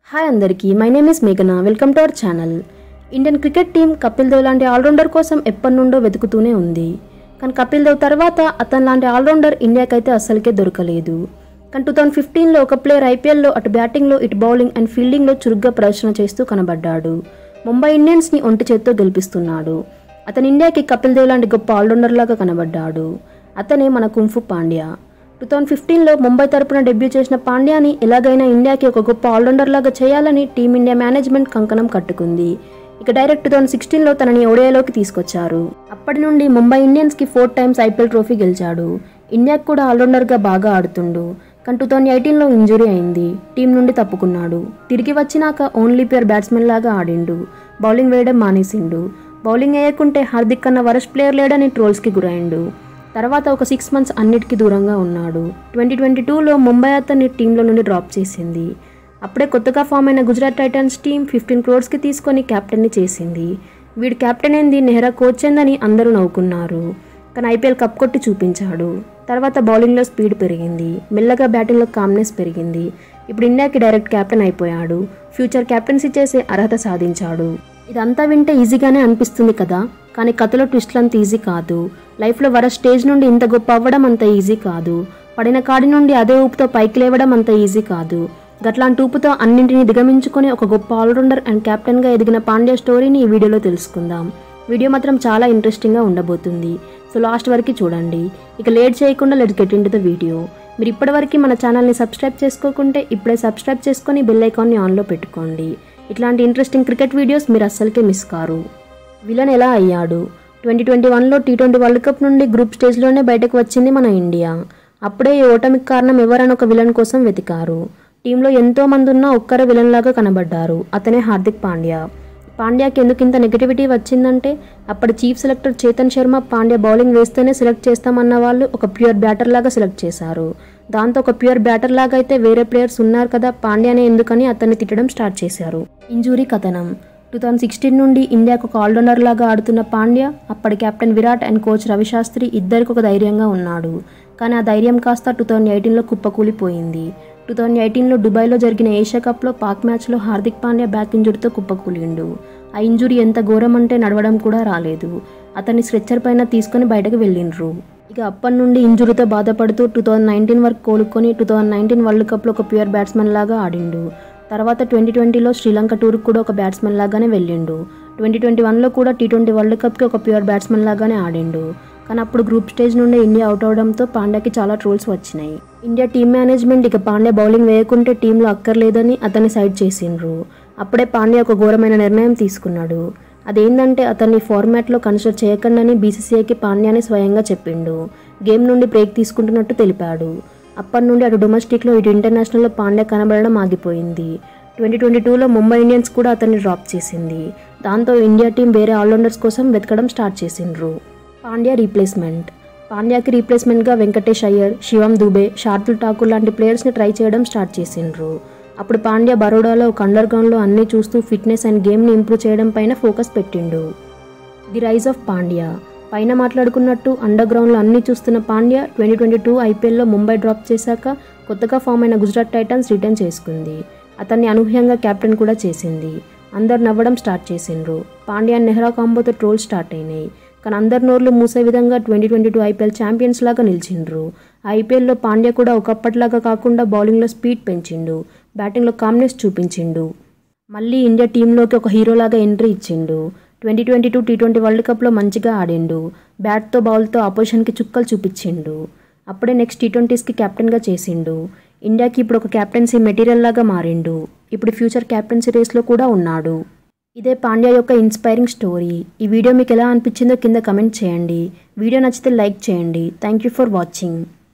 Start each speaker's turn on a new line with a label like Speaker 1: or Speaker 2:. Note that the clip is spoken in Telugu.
Speaker 1: హాయ్ అందరికీ మై నేమ్ ఇస్ మేఘన welcome to our channel Indian cricket team Kapil Dev allrounder ఆల్రౌండర్ కోసం ఎప్పటి నుండో వెతుకుతూనే ఉంది కానీ కపిల్ దేవ్ తర్వాత అతను లాంటి ఆల్రౌండర్ ఇండియాకైతే అస్సలకే దొరకలేదు కానీ టూ థౌజండ్ ఫిఫ్టీన్లో ఒక ప్లేయర్ ఐపీఎల్లో అటు బ్యాటింగ్లో ఇటు బౌలింగ్ అండ్ ఫీల్డింగ్లో చురుగ్గా ప్రదర్శన చేస్తూ కనబడ్డాడు ముంబై ఇండియన్స్ని ఒంటి చేత్తో గెలిపిస్తున్నాడు అతను ఇండియాకి కపిల్ దేవ్ లాంటి గొప్ప ఆల్రౌండర్ లాగా కనబడ్డాడు అతనే మన కుంఫు పాండ్యా టూ థౌజండ్ ఫిఫ్టీన్లో ముంబై తరపున డెబ్యూ చేసిన పాండ్యాని ఎలాగైనా ఇండియాకి ఒక గొప్ప ఆల్రౌండర్ లాగా చేయాలని టీమిండియా మేనేజ్మెంట్ కంకణం కట్టుకుంది ఇక డైరెక్ట్ టూ థౌజండ్ సిక్స్టీన్లో తనని ఓడియాలోకి తీసుకొచ్చారు అప్పటి నుండి ముంబై ఇండియన్స్కి ఫోర్ టైమ్స్ ఐపీఎల్ ట్రోఫీ గెలిచాడు ఇండియాకి కూడా ఆల్రౌండర్గా బాగా ఆడుతుండు కానీ టూ థౌజండ్ ఎయిటీన్లో ఇంజురీ అయింది టీం నుండి తప్పుకున్నాడు తిరిగి వచ్చినాక ఓన్లీ ప్లేయర్ బ్యాట్స్మెన్ లాగా ఆడిండు బౌలింగ్ వేయడం మానేసిండు బౌలింగ్ వేయకుంటే హార్దిక్ కన్నా వరస్ట్ ప్లేయర్ లేడని ట్రోల్స్కి గురైండు తర్వాత ఒక సిక్స్ మంత్స్ అన్నిటికీ దూరంగా ఉన్నాడు ట్వంటీ ట్వంటీ టూలో ముంబై అతన్ని టీంలో నుండి డ్రాప్ చేసింది అప్పుడే కొత్తగా ఫామ్ అయిన గుజరాత్ టైటన్స్ టీం ఫిఫ్టీన్ క్రోర్స్కి తీసుకొని కెప్టెన్ని చేసింది వీడు కెప్టెన్ ఏంది నెహ్రా కోచ్ ఏందని అందరూ నవ్వుకున్నారు కానీ ఐపీఎల్ కప్ కొట్టి చూపించాడు తర్వాత బౌలింగ్లో స్పీడ్ పెరిగింది మెల్లగా బ్యాటింగ్లో కామ్నెస్ పెరిగింది ఇప్పుడు ఇండియాకి డైరెక్ట్ కెప్టెన్ అయిపోయాడు ఫ్యూచర్ కెప్టెన్సీ చేసే అర్హత సాధించాడు ఇదంతా వింటే ఈజీగానే అనిపిస్తుంది కదా కానీ కథలో ట్విస్ట్లు అంత ఈజీ కాదు లైఫ్లో వర స్టేజ్ నుండి ఇంత గొప్ప అవ్వడం అంత ఈజీ కాదు పడిన కాడి నుండి అదే ఊపుతో పైకి లేవడం అంత ఈజీ కాదు గట్లాంటి ఊపుతో అన్నింటినీ దిగమించుకొని ఒక గొప్ప ఆల్రౌండర్ అండ్ కెప్టెన్గా ఎదిగిన పాండ్యా స్టోరీని ఈ వీడియోలో తెలుసుకుందాం వీడియో మాత్రం చాలా ఇంట్రెస్టింగ్గా ఉండబోతుంది సో లాస్ట్ వరకు చూడండి ఇక లేట్ చేయకుండా let get in the video మీరు ఇప్పటివరకు మన ఛానల్ని సబ్స్క్రైబ్ చేసుకోకుంటే ఇప్పుడే సబ్స్క్రైబ్ చేసుకొని బెల్ ఐకాన్ని ఆన్లో పెట్టుకోండి ఇట్లాంటి ఇంట్రెస్టింగ్ క్రికెట్ వీడియోస్ మీరు అస్సలకే మిస్ కారు విలన్ ఎలా అయ్యాడు ట్వంటీ ట్వంటీ వన్లో టీ ట్వంటీ వరల్డ్ కప్ నుండి గ్రూప్ స్టేజ్లోనే బయటకు వచ్చింది మన ఇండియా అప్పుడే ఈ ఓటమికి కారణం ఎవరని ఒక విలన్ కోసం వెతికారు టీంలో ఎంతో మంది ఉన్నా ఒక్కరే విలన్ లాగా కనబడ్డారు అతనే హార్దిక్ పాండ్యా పాండ్యాకి ఎందుకు ఇంత నెగిటివిటీ వచ్చిందంటే అప్పటి chief selector Chetan Sharma Pandya bowling వేస్తేనే సెలెక్ట్ చేస్తామన్న వాళ్ళు ఒక ప్యూర్ బ్యాటర్ లాగా సెలెక్ట్ చేశారు దాంతో ఒక ప్యూర్ బ్యాటర్ లాగా అయితే వేరే ప్లేయర్స్ ఉన్నారు కదా పాండ్యానే ఎందుకని అతన్ని తిట్టడం స్టార్ట్ చేశారు ఇంజూరీ కథనం టూ థౌజండ్ సిక్స్టీన్ నుండి ఇండియాకు ఒక ఆల్రౌండర్ లాగా ఆడుతున్న పాండ్యా అప్పటి captain Virat and coach Ravi Shastri ఇద్దరికి ఒక ధైర్యంగా ఉన్నాడు కానీ ఆ ధైర్యం కాస్త టూ థౌజండ్ ఎయిటీన్లో కుప్పకూలిపోయింది టూ థౌజండ్ ఎయిటీన్లో దుబాయ్లో జరిగిన ఏషియా కప్లో పాక్ మ్యాచ్లో హార్దిక్ పాండ్యా బ్యాక్ ఇంజురీతో కుప్పకూలిండు ఆ ఇంజురీ ఎంత ఘోరం అంటే నడవడం కూడా రాలేదు అతన్ని స్ట్రెచ్చర్ పైన తీసుకొని బయటకు వెళ్ళిండ్రు ఇక అప్పటి నుండి ఇంజురీతో బాధపడుతూ టూ థౌజండ్ నైన్టీన్ వరకు కోలుకొని టూ థౌజండ్ నైన్టీన్ వరల్డ్ కప్లో ఒక ప్యూర్ బ్యాట్స్మెన్ లాగా ఆడిండు తర్వాత ట్వంటీ ట్వంటీలో శ్రీలంక టూర్కి కూడా ఒక బ్యాట్స్మెన్ లాగానే వెళ్ళిండు ట్వంటీ ట్వంటీ వన్లో కూడా టీ ట్వంటీ వరల్డ్ కప్కి ఒక ప్యూర్ బ్యాట్స్మెన్ లాగానే ఆడిండు కానీ అప్పుడు గ్రూప్ స్టేజ్ నుండి ఇండియా అవుట్ అవడంతో పాండ్యాకి చాలా ట్రోల్స్ వచ్చినాయి ఇండియా టీమ్ మేనేజ్మెంట్ ఇక పాండ్యా బౌలింగ్ వేయకుంటే టీంలో అక్కర్లేదని అతన్ని సైడ్ చేసిండ్రు అప్పుడే పాండ్యా ఒక ఘోరమైన నిర్ణయం తీసుకున్నాడు అదేంటంటే అతన్ని ఫార్మాట్లో కన్సిడర్ చేయకుండాని బీసీసీఐకి పాండ్యాని స్వయంగా చెప్పిండు గేమ్ నుండి బ్రేక్ తీసుకుంటున్నట్టు తెలిపాడు అప్పటి నుండి అటు డొమెస్టిక్లో ఇటు ఇంటర్నేషనల్లో పాండ్యా కనబడడం ఆగిపోయింది ట్వంటీ ట్వంటీ టూలో ముంబై ఇండియన్స్ కూడా అతన్ని డ్రాప్ చేసింది దాంతో ఇండియా టీం వేరే ఆల్రౌండర్స్ కోసం వెతకడం స్టార్ట్ చేసిండ్రు పాండ్యా రీప్లేస్మెంట్ పాండ్యాకి రీప్లేస్మెంట్గా వెంకటేష్ అయ్యర్ శివం దుబే షార్దుల్ ఠాకూర్ లాంటి ప్లేయర్స్ని ట్రై చేయడం స్టార్ట్ చేసిండ్రు అప్పుడు పాండ్యా బరోడాలో ఒక అండర్ గ్రౌండ్లో అన్నీ చూస్తూ ఫిట్నెస్ అండ్ గేమ్ని ఇంప్రూవ్ చేయడం పైన ఫోకస్ పెట్టిండు ది రైజ్ ఆఫ్ పాండ్యా పైన మాట్లాడుకున్నట్టు అండర్ గ్రౌండ్లో అన్నీ చూస్తున్న పాండ్యా ట్వంటీ ట్వంటీ టూ ఐపీఎల్లో ముంబై డ్రాప్ చేశాక కొత్తగా ఫామ్ అయిన గుజరాత్ టైటన్స్ రిటర్న్ చేసుకుంది అతన్ని అనూహ్యంగా కెప్టెన్ కూడా చేసింది అందరు నవ్వడం స్టార్ట్ చేసిండ్రు పాండ్యా నెహ్రా కాంబోతో ట్రోల్ స్టార్ట్ అయినాయి కానీ అందరి నోర్లు మూసే విధంగా twenty twenty two IPL champions లాగా నిలిచిండ్రు ఐపీఎల్లో పాండ్యా కూడా ఒకప్పటిలాగా కాకుండా బౌలింగ్లో స్పీడ్ పెంచిండు బ్యాటింగ్లో కామ్నెస్ చూపించిండు మళ్ళీ ఇండియా టీంలోకి ఒక హీరోలాగా ఎంట్రీ ఇచ్చిండు twenty twenty two T twenty world కప్లో మంచిగా ఆడిండు బ్యాట్తో బౌల్తో ఆపోజిషన్కి చుక్కలు చూపించిండు అప్పుడే నెక్స్ట్ టీ ట్వంటీస్కి కెప్టెన్గా చేసిండు ఇండియాకి ఇప్పుడు ఒక కెప్టెన్సీ మెటీరియల్ లాగా మారిండు ఇప్పుడు ఫ్యూచర్ కెప్టెన్సీ రేస్లో కూడా ఉన్నాడు ఇదే పాండ్యా యొక్క ఇన్స్పైరింగ్ స్టోరీ ఈ వీడియో మీకు ఎలా అనిపించిందో కింద కమెంట్ చేయండి వీడియో నచ్చితే లైక్ చేయండి థ్యాంక్ యూ ఫర్ వాచింగ్